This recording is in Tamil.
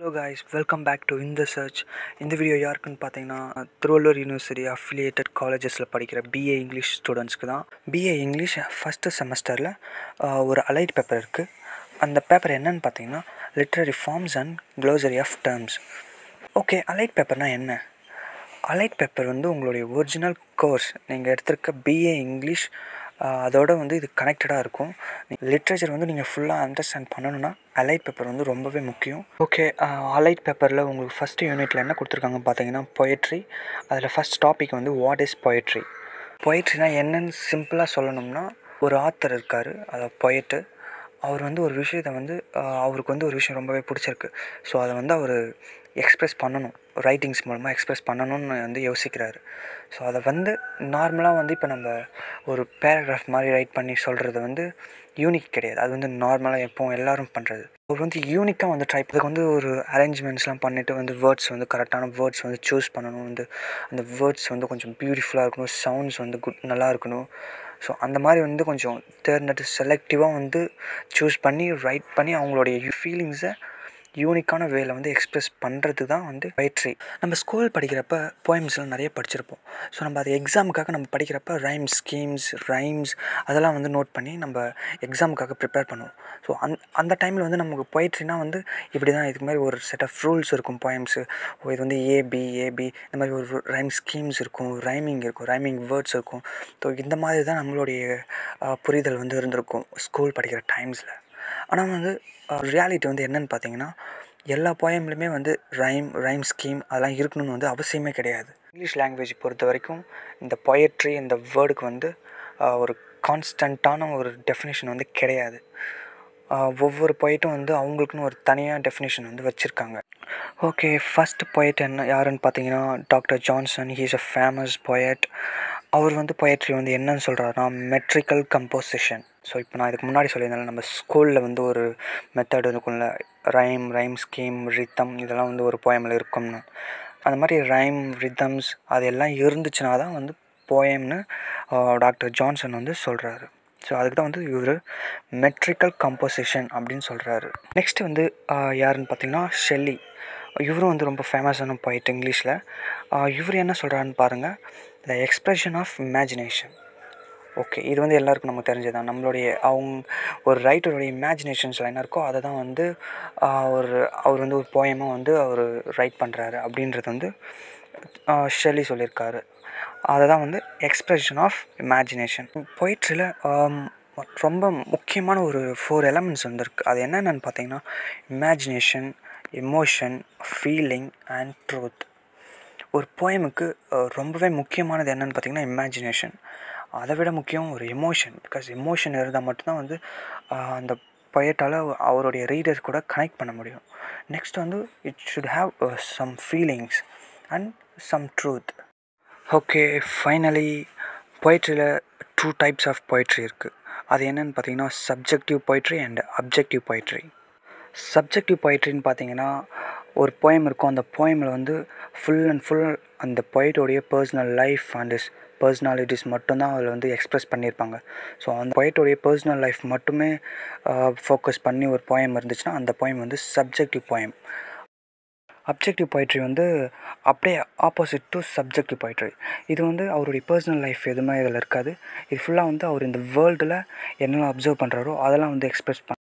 hello guys welcome back to இந்த சர்ச் இந்த வீடியோ யாருக்குன்னு பார்த்தீங்கன்னா திருவள்ளூர் யூனிவர்சிட்டி அஃபிலியேட்டட் காலேஜஸில் படிக்கிற பிஏ இங்கிலீஷ் ஸ்டூடெண்ட்ஸ்க்கு தான் பிஏ இங்கிலீஷ் ஃபஸ்ட்டு செமஸ்டரில் ஒரு அலைட் பேப்பர் இருக்குது அந்த பேப்பர் என்னன்னு பார்த்தீங்கன்னா literary forms and glossary of terms okay allied பேப்பர்னால் என்ன அலைட் பேப்பர் வந்து உங்களுடைய ஒரிஜினல் கோர்ஸ் நீங்கள் எடுத்திருக்க பிஏ இங்கிலீஷ் அதோட வந்து இது கனெக்டடாக இருக்கும் லிட்ரேச்சர் வந்து நீங்கள் ஃபுல்லாக அண்டர்ஸ்டாண்ட் பண்ணணும்னா அலைட் பேப்பர் வந்து ரொம்பவே முக்கியம் ஓகே அலைட் பேப்பரில் உங்களுக்கு ஃபஸ்ட்டு யூனிட்டில் என்ன கொடுத்துருக்காங்க பார்த்தீங்கன்னா பொயட்ரி அதில் ஃபஸ்ட் டாபிக் வந்து வாட் இஸ் பொயட்ரி பொயட்ரினா என்னன்னு சிம்பிளாக சொல்லணும்னா ஒரு ஆத்தர் இருக்கார் அதை பொயட்டு அவர் வந்து ஒரு விஷயத்தை வந்து அவருக்கு வந்து ஒரு விஷயம் ரொம்பவே பிடிச்சிருக்கு ஸோ அதை வந்து அவர் எக்ஸ்ப்ரெஸ் பண்ணணும் ரைட்டிங்ஸ் மூலமாக எக்ஸ்ப்ரெஸ் பண்ணணும்னு வந்து யோசிக்கிறாரு ஸோ அதை வந்து நார்மலாக வந்து இப்போ நம்ம ஒரு பேராகிராஃப் மாதிரி ரைட் பண்ணி சொல்கிறது வந்து யூனிக் கிடையாது அது வந்து நார்மலாக எப்போவும் எல்லோரும் பண்ணுறது அவர் வந்து யூனிக்காக வந்து ட்ரை இதுக்கு வந்து ஒரு அரேஞ்ச்மெண்ட்ஸ்லாம் பண்ணிவிட்டு வந்து வேர்ட்ஸ் வந்து கரெக்டான வேர்ட்ஸ் வந்து சூஸ் பண்ணணும் வந்து அந்த வேர்ட்ஸ் வந்து கொஞ்சம் பியூட்டிஃபுல்லாக இருக்கணும் சவுண்ட்ஸ் வந்து குட் நல்லா இருக்கணும் ஸோ அந்த மாதிரி வந்து கொஞ்சம் தேர்ந்தெடுத்து செலக்டிவாக வந்து சூஸ் பண்ணி ரைட் பண்ணி அவங்களுடைய ஃபீலிங்ஸை யூனிக்கான வேல வந்து எக்ஸ்ப்ரெஸ் பண்ணுறது தான் வந்து பயிற்சி நம்ம ஸ்கூல் படிக்கிறப்ப போயம்ஸ்லாம் நிறைய படிச்சிருப்போம் ஸோ நம்ம அது எக்ஸாமுக்காக நம்ம படிக்கிறப்ப ரைம்ஸ் ஸ்கீம்ஸ் ரைம்ஸ் அதெல்லாம் வந்து நோட் பண்ணி நம்ம எக்ஸாமுக்காக ப்ரிப்பேர் பண்ணுவோம் ஸோ அந் அந்த டைமில் வந்து நமக்கு பொயிட்ரினா வந்து இப்படி தான் இதுக்கு மாதிரி ஒரு செட் ஆஃப் ரூல்ஸ் இருக்கும் போயம்ஸு இது வந்து ஏபி ஏபி இந்த மாதிரி ஒரு ரைம் ஸ்கீம்ஸ் இருக்கும் ரைமிங் இருக்கும் ரைமிங் வேர்ட்ஸ் இருக்கும் ஸோ இந்த மாதிரி தான் நம்மளுடைய புரிதல் வந்து இருந்திருக்கும் ஸ்கூல் படிக்கிற டைம்ஸில் ஆனால் வந்து ரியாலிட்டி வந்து என்னென்னு பார்த்தீங்கன்னா எல்லா போயம்லையுமே வந்து ரைம் ரைம் ஸ்கீம் அதெல்லாம் இருக்கணும்னு வந்து அவசியமே கிடையாது இங்கிலீஷ் லாங்குவேஜ் பொறுத்த வரைக்கும் இந்த பொயட்ரி இந்த வேர்டுக்கு வந்து ஒரு கான்ஸ்டண்ட்டான ஒரு டெஃபினேஷன் வந்து கிடையாது ஒவ்வொரு பொயட்டும் வந்து அவங்களுக்குன்னு ஒரு தனியாக டெஃபினேஷன் வந்து வச்சுருக்காங்க ஓகே ஃபஸ்ட் பொயட் என்ன யாருன்னு பார்த்தீங்கன்னா doctor Johnson he is a famous poet அவர் வந்து பொயட்ரி வந்து என்னன்னு சொல்கிறாருன்னா மெட்ரிக்கல் கம்போசிஷன் ஸோ இப்போ நான் இதுக்கு முன்னாடி சொல்லியிருந்தேன் நம்ம ஸ்கூலில் வந்து ஒரு மெத்தட் இருக்கும்ல ரைம் ரைம் ஸ்கீம் ரித்தம் இதெல்லாம் வந்து ஒரு போயமில் இருக்கும்னு அந்த மாதிரி ரைம் ரித்தம்ஸ் அது எல்லாம் இருந்துச்சுன்னா தான் வந்து போயம்னு டாக்டர் ஜான்சன் வந்து சொல்கிறாரு ஸோ அதுக்கு தான் வந்து இவர் மெட்ரிக்கல் கம்போசிஷன் அப்படின்னு சொல்கிறாரு நெக்ஸ்ட்டு வந்து யாருன்னு பார்த்தீங்கன்னா ஷெல்லி இவரும் வந்து ரொம்ப ஃபேமஸான போயிட்டு இங்கிலீஷில் இவர் என்ன சொல்கிறாருன்னு பாருங்கள் the expression of imagination okay இது வந்து எல்லாருக்கும் நமக்கு தெரிஞ்சதான் நம்மளுடைய அவங்க ஒரு ரைட்டருடைய இமேஜினேஷன்ஸில் என்ன இருக்கோ அதை தான் வந்து ஒரு அவர் வந்து ஒரு போயமாக வந்து அவர் ரைட் பண்ணுறாரு அப்படின்றது வந்து ஷெல்லி சொல்லியிருக்காரு அதை தான் வந்து எக்ஸ்ப்ரெஷன் ஆஃப் இமேஜினேஷன் பொயிட்ரியில் ரொம்ப முக்கியமான ஒரு ஃபோர் எலமெண்ட்ஸ் வந்துருக்கு அது என்னென்னு பார்த்தீங்கன்னா imagination emotion feeling and truth ஒரு போயமுக்கு ரொம்பவே முக்கியமானது என்னென்னு பார்த்தீங்கன்னா இமேஜினேஷன் அதை விட முக்கியம் ஒரு எமோஷன் பிகாஸ் எமோஷன் இருந்தால் மட்டும்தான் வந்து அந்த பொயட்டால் அவருடைய ரீடர்ஸ் கூட கனெக்ட் பண்ண முடியும் நெக்ஸ்ட் வந்து it should have some feelings and some truth okay finally பொயட்ரியில் டூ டைப்ஸ் ஆஃப் பொயட்ரி இருக்குது அது என்னென்னு பார்த்தீங்கன்னா subjective poetry and objective poetry subjective பொயட்ரின்னு பார்த்தீங்கன்னா ஒரு போயம் இருக்கும் அந்த போயமில் வந்து ஃபுல் அண்ட் ஃபுல் அந்த பொயட்டோடைய personal life and is personalities மட்டும்தான் அதில் வந்து எக்ஸ்ப்ரெஸ் பண்ணியிருப்பாங்க ஸோ அந்த பொயட்டோடைய பர்சனல் லைஃப் மட்டுமே ஃபோக்கஸ் பண்ணி ஒரு போயம் இருந்துச்சுன்னா அந்த போயம் வந்து சப்ஜெக்டிவ் போயம் அப்ஜெக்டிவ் பொய்ட்ரி வந்து அப்படியே ஆப்போசிட் டு சப்ஜெக்டிவ் பொய்ட்ரி இது வந்து அவருடைய பர்சனல் லைஃப் எதுவுமே இதில் இருக்காது இது ஃபுல்லாக வந்து அவர் இந்த வேர்ல்டில் என்னெல்லாம் அப்சர்வ் பண்ணுறாரோ அதெல்லாம் வந்து எக்ஸ்ப்ரெஸ் பண்ண